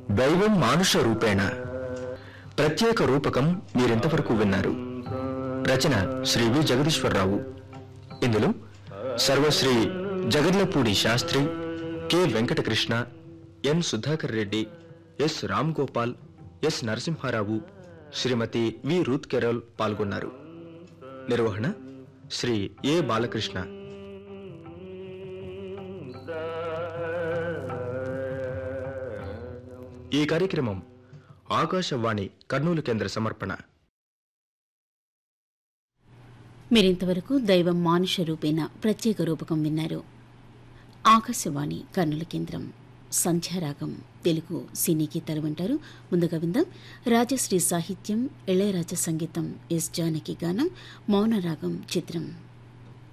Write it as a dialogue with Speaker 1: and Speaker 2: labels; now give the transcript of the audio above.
Speaker 1: దైవం మానుష రూపేణ ప్రత్యేక రూపకం మీరింతవరకు విన్నారు రచన శ్రీ వి జగదీశ్వరరావు ఇందులో Sarvashri Jagarlapudi Sastry K Venkatakrishna N Sudhakar Reddy S Ram Gopal S Narasimharao Srimathi V Ruth Carol పాల్గొన్నారు నిర్వహణ శ్రీ ఏ బాలకృష్ణ ఈ కార్యక్రమం ఆకాశవాణి కర్నూలు కేంద్ర సమర్పణ
Speaker 2: మీరింతవరకు దైవం మానుష రూపేణ ప్రత్యేక రూపకం విన్నారు ఆకాశవాణి కర్నూలు కేంద్రం సంధ్యారాగం తెలుగు సినీ గీతాలు వింటారు ముందుగా విందాం రాజశ్రీ సాహిత్యం ఇళయరాజ సంగీతం ఎస్ జానకి గానం మౌనరాగం చిత్రం